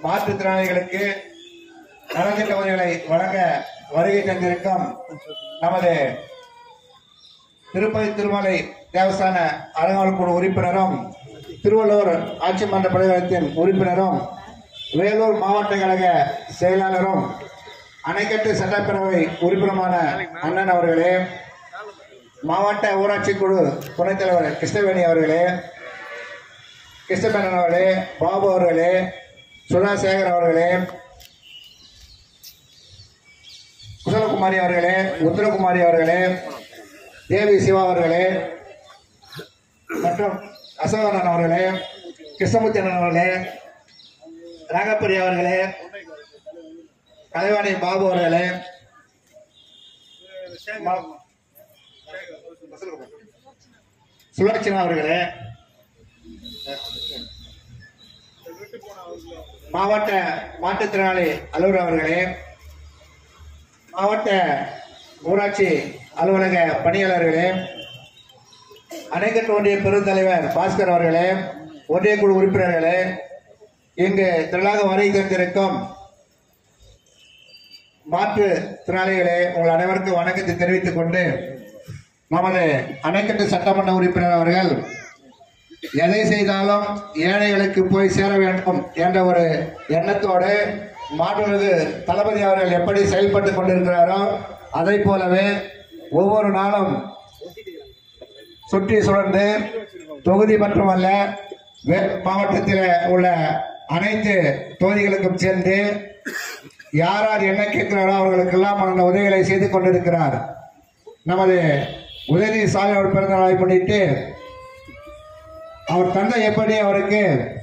மாற்றுத்திறனாளிகளுக்கு நலத்திட்ட உதவிகளை வழங்க வருகை தந்திருக்கும் நமது திருப்பதி திருமலை தேவஸ்தான அறங்காவல் குழு உறுப்பினரும் திருவள்ளூர் ஆட்சி மன்ற படைவலத்தின் உறுப்பினரும் வேலூர் மாவட்ட கழக செயலாளரும் அணைக்கட்டு சட்டப்பேரவை உறுப்பினருமான அண்ணன் அவர்களே மாவட்ட ஊராட்சி குழு துணைத் தலைவர் கிருஷ்ணவேணி அவர்களே கிருஷ்ணமேனன் அவர்களே பாபு அவர்களே சுதா சேகர் அவர்களே குசலகுமாரி அவர்களே உத்தரகுமாரி அவர்களே தேவி சிவா அவர்களே மற்றும் அசோகனன் அவர்களே கிருஷ்ணமூர்த்தியன் அவர்களே ராகப்பிரியா அவர்களே கலைவாணி பாபு அவர்களே ம- சுலட்சணா அவர்களே மாவட்ட மாற்றுத்திறனாளி அலுவலர் அவர்களே மாவட்ட ஊராட்சி அலுவலக பணியாளர்களே அணைக்கட்டு ஒன்றிய பெருந்தலைவர் பாஸ்கர் அவர்களே ஒன்றிய குழு உறுப்பினர்களே இங்கு திரளாக வருகை தந்திருக்கும் மாற்று திறனாளிகளே உங்கள் அனைவருக்கும் வணக்கத்தை தெரிவித்துக் கொண்டு நமது அணைக்கட்டு சட்டமன்ற உறுப்பினர் அவர்கள் எதை செய்தாலும் ஏழைகளுக்கு போய் சேர வேண்டும் என்ற ஒரு எண்ணத்தோடு மாண்புமிகு தளபதி அவர்கள் எப்படி செயல்பட்டு கொண்டிருக்கிறாரோ அதை போலவே ஒவ்வொரு நாளும் சுற்றி சுழன்று தொகுதி மட்டுமல்ல வேலூர் மாவட்டத்தில் உள்ள அனைத்து தொகுதிகளுக்கும் சென்று யார் யார் என்ன கேட்கிறாரோ அவர்களுக்கெல்லாம் அந்த உதவிகளை செய்து கொண்டிருக்கிறார் நமது உதயநிதி சாமி அவர் பிறந்த நாளை முன்னிட்டு அவர் தந்தை எப்படி அவருக்கு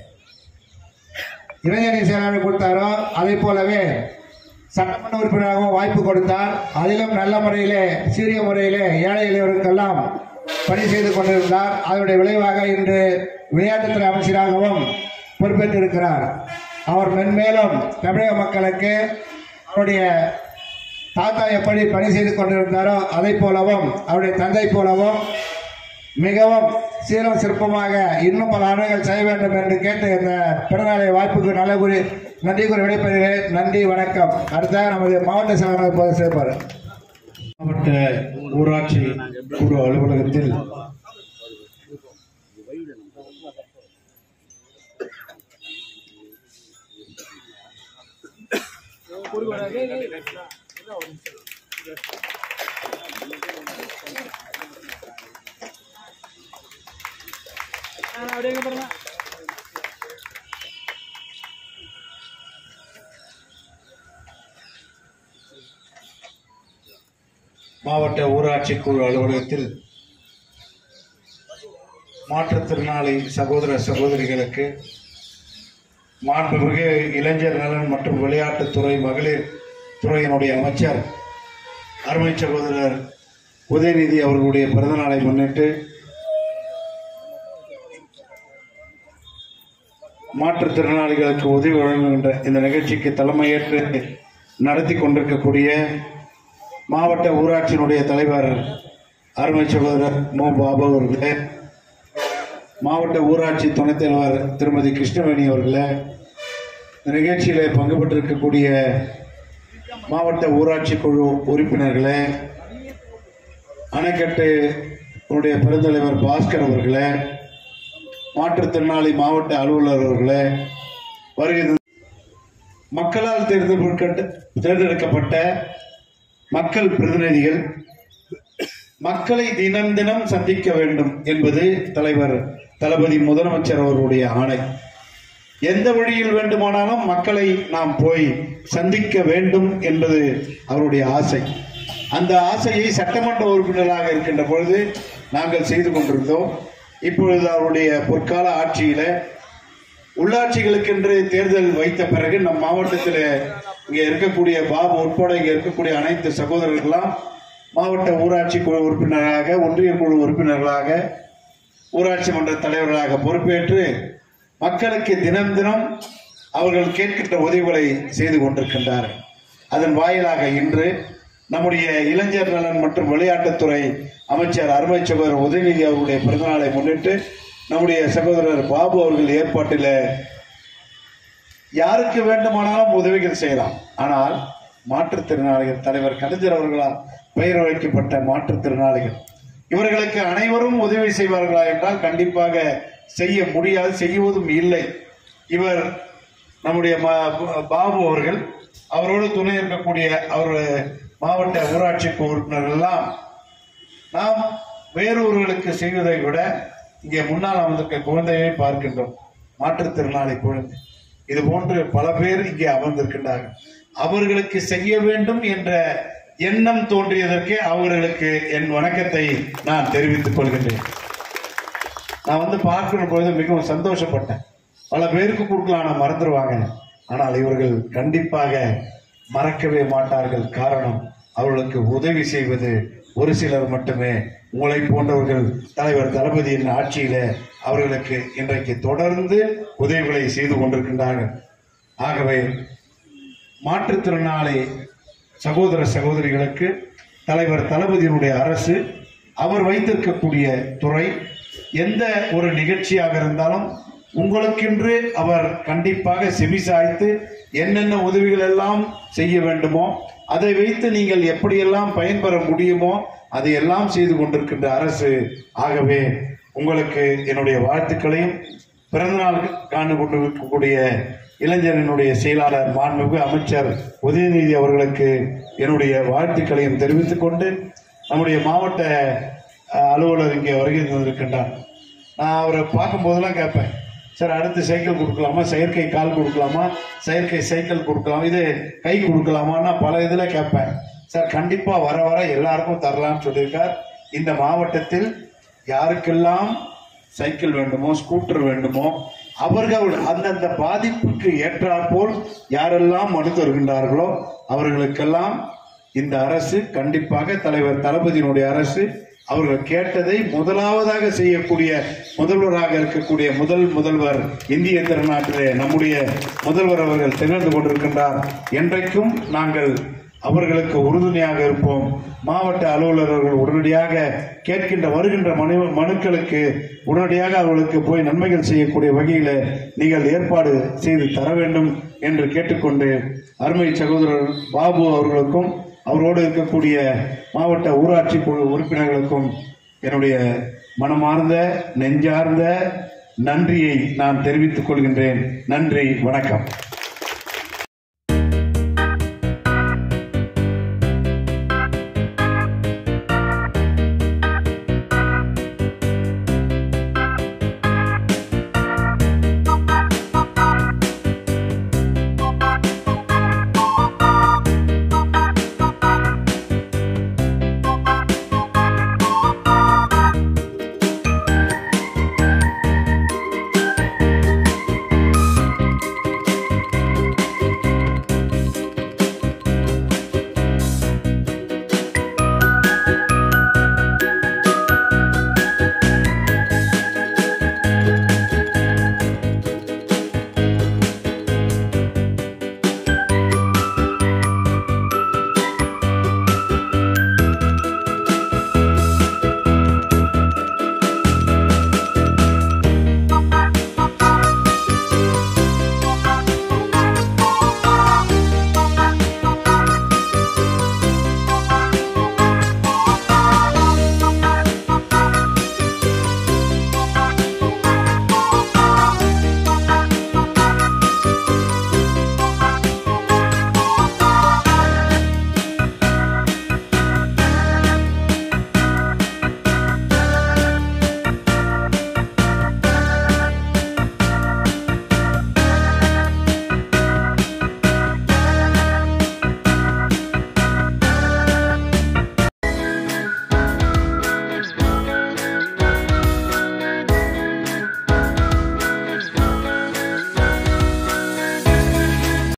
இளைஞரணி செயலாளர் கொடுத்தாரோ அதை போலவே சட்டமன்ற உறுப்பினராகவும் வாய்ப்பு கொடுத்தார் அதிலும் நல்ல முறையிலே சீரிய முறையிலே ஏழை எளியவருக்கெல்லாம் பணி செய்து கொண்டிருந்தார் அதனுடைய விளைவாக இன்று விளையாட்டுத்துறை அமைச்சராகவும் பொறுப்பேற்றிருக்கிறார் அவர் மென்மேலும் தமிழக மக்களுக்கு அவருடைய தாத்தா எப்படி பணி செய்து கொண்டிருந்தாரோ அதை போலவும் அவருடைய தந்தை போலவும் மிகவும் சீரம் சிறப்பமாக இன்னும் பல ஆண்டுகள் செய்ய வேண்டும் என்று கேட்டு இந்த பிறநாளை வாய்ப்புக்கு நல்ல கூறி நன்றி கூறி விடைபெறுகிறேன் நன்றி வணக்கம் அடுத்த நமது மாவட்ட செயலாளர் இப்போது சேர்ப்பார் மாவட்ட ஊராட்சி குழு அலுவலகத்தில் மாவட்ட ஊராட்சி குழு அலுவலகத்தில் மாற்றுத்திறனாளி சகோதர சகோதரிகளுக்கு மாண்புமிகு இளைஞர் நலன் மற்றும் விளையாட்டுத்துறை மகளிர் துறையினுடைய அமைச்சர் அருமை சகோதரர் உதயநிதி அவர்களுடைய பிறந்தநாளை முன்னிட்டு மாற்றுத்திறனாளிகளுக்கு உதவி வழங்குகின்ற இந்த நிகழ்ச்சிக்கு தலைமையேற்று நடத்தி கொண்டிருக்கக்கூடிய மாவட்ட ஊராட்சியினுடைய தலைவர் அருமை சகோதரர் மோ பாபு அவர்களே மாவட்ட ஊராட்சி துணைத் தலைவர் திருமதி கிருஷ்ணவேணி அவர்களே இந்த நிகழ்ச்சியிலே பங்கு பெற்றிருக்கக்கூடிய மாவட்ட ஊராட்சி குழு உறுப்பினர்களே அணைக்கட்டு உடைய பெருந்தலைவர் பாஸ்கர் அவர்களே மாற்றுத்திறனாளி மாவட்ட அலுவலர் அவர்களே வருகை தந்த- மக்களால் தேர்ந்தெடுக்கப்பட்ட தேர்ந்தெடுக்கப்பட்ட மக்கள் பிரதிநிதிகள் மக்களை தினம் தினம் சந்திக்க வேண்டும் என்பது தலைவர் தளபதி முதலமைச்சர் அவர்களுடைய ஆணை எந்த வழியில் வேண்டுமானாலும் மக்களை நாம் போய் சந்திக்க வேண்டும் என்பது அவருடைய ஆசை அந்த ஆசையை சட்டமன்ற உறுப்பினராக இருக்கின்ற பொழுது நாங்கள் செய்து கொண்டிருந்தோம் இப்பொழுது அவருடைய பொற்கால ஆட்சியில உள்ளாட்சிகளுக்கென்று தேர்தல் வைத்த பிறகு நம் மாவட்டத்தில் இங்க இருக்கக்கூடிய பாபு உட்பட இங்க இருக்கக்கூடிய அனைத்து சகோதரர்கள்லாம் மாவட்ட ஊராட்சி குழு உறுப்பினராக ஒன்றிய குழு உறுப்பினர்களாக ஊராட்சி மன்ற தலைவர்களாக பொறுப்பேற்று மக்களுக்கு தினம் தினம் அவர்கள் கேட்கின்ற உதவிகளை செய்து கொண்டிருக்கின்றார்கள் அதன் வாயிலாக இன்று நம்முடைய இளைஞர் நலன் மற்றும் விளையாட்டுத்துறை அமைச்சர் அருமை சகோதரர் உதயநிதி அவர்களுடைய பிறந்தநாளை முன்னிட்டு நம்முடைய சகோதரர் பாபு அவர்கள் ஏற்பாட்டில் யாருக்கு வேண்டுமானாலும் உதவிகள் செய்யலாம் ஆனால் மாற்றுத்திறனாளிகள் தலைவர் கலைஞர் அவர்களால் பெயர் வைக்கப்பட்ட மாற்றுத்திறனாளிகள் இவர்களுக்கு அனைவரும் உதவி செய்வார்களா என்றால் கண்டிப்பாக செய்ய முடியாது செய்வதும் இல்லை இவர் நம்முடைய ம- பாபு அவர்கள் அவரோடு துணை இருக்கக்கூடிய அவர் மாவட்ட ஊராட்சி உறுப்பினர்கள் எல்லாம் நாம் வேறொருவர்களுக்கு செய்வதை விட இங்கே முன்னால் அமர்ந்திருக்க குழந்தையை பார்க்கின்றோம் மாற்றுத்திறனாளி குழந்தை இது போன்று பல பேர் இங்கே அமர்ந்திருக்கின்றார்கள் அவர்களுக்கு செய்ய வேண்டும் என்ற எண்ணம் தோன்றியதற்கே அவர்களுக்கு என் வணக்கத்தை நான் தெரிவித்துக் கொள்கின்றேன் நான் வந்து பார்க்கிற பொழுது மிகவும் சந்தோஷப்பட்டேன் பல பேருக்கு கொடுக்கலாம் ஆனால் மறந்துடுவாங்க ஆனால் இவர்கள் கண்டிப்பாக மறக்கவே மாட்டார்கள் காரணம் அவர்களுக்கு உதவி செய்வது ஒரு சிலர் மட்டுமே உங்களை போன்றவர்கள் தலைவர் தளபதியின் ஆட்சியில அவர்களுக்கு இன்றைக்கு தொடர்ந்து உதவிகளை செய்து கொண்டிருக்கின்றார்கள் ஆகவே மாற்றுத்திறனாளி சகோதர சகோதரிகளுக்கு தலைவர் தளபதியினுடைய அரசு அவர் வைத்திருக்கக்கூடிய துறை எந்த ஒரு நிகழ்ச்சியாக இருந்தாலும் உங்களுக்கென்று அவர் கண்டிப்பாக செவிசாய்த்து என்னென்ன உதவிகள் எல்லாம் செய்ய வேண்டுமோ அதை வைத்து நீங்கள் எப்படியெல்லாம் பயன்பெற முடியுமோ அதையெல்லாம் செய்து கொண்டிருக்கின்ற அரசு ஆகவே உங்களுக்கு என்னுடைய வாழ்த்துக்களையும் பிறந்தநாள் காண்டு கொண்டிருக்கக்கூடிய இளைஞரனுடைய செயலாளர் மாண்புமிகு அமைச்சர் உதயநிதி அவர்களுக்கு என்னுடைய வாழ்த்துக்களையும் தெரிவித்துக் கொண்டு நம்முடைய மாவட்ட அஹ், அலுவலர் இங்கே வருகை தந்திருக்கின்றார் நான் அவரை பார்க்கும் போதெல்லாம் கேட்பேன் சார் அடுத்து சைக்கிள் கொடுக்கலாமா செயற்கை கால் கொடுக்கலாமா செயற்கை சைக்கிள் கொடுக்கலாம் இது கை கொடுக்கலாமான்னா பல இதில் கேட்பேன் சார் கண்டிப்பா வர வர எல்லாருக்கும் தரலாம்னு சொல்லியிருக்கார் இந்த மாவட்டத்தில் யாருக்கெல்லாம் சைக்கிள் வேண்டுமோ ஸ்கூட்டர் வேண்டுமோ அவர்கள் அந்தந்த பாதிப்புக்கு ஏற்றாற்போல் யாரெல்லாம் மனு தருகின்றார்களோ அவர்களுக்கெல்லாம் இந்த அரசு கண்டிப்பாக தலைவர் தளபதியினுடைய அரசு அவர்கள் கேட்டதை முதலாவதாக செய்யக்கூடிய முதல்வராக இருக்கக்கூடிய முதல் முதல்வர் இந்திய திருநாட்டிலே நம்முடைய முதல்வர் அவர்கள் திகழ்ந்து கொண்டிருக்கின்றார் என்றைக்கும் நாங்கள் அவர்களுக்கு உறுதுணையாக இருப்போம் மாவட்ட அலுவலர்கள் உடனடியாக கேட்கின்ற வருகின்ற மனு மனுக்களுக்கு உடனடியாக அவர்களுக்கு போய் நன்மைகள் செய்யக்கூடிய வகையில் நீங்கள் ஏற்பாடு செய்து தர வேண்டும் என்று கேட்டுக்கொண்டு அருமை சகோதரர் பாபு அவர்களுக்கும் அவரோடு இருக்கக்கூடிய மாவட்ட ஊராட்சி குழு உறுப்பினர்களுக்கும் என்னுடைய மனமார்ந்த நெஞ்சார்ந்த நன்றியை நான் தெரிவித்துக் கொள்கின்றேன் நன்றி வணக்கம்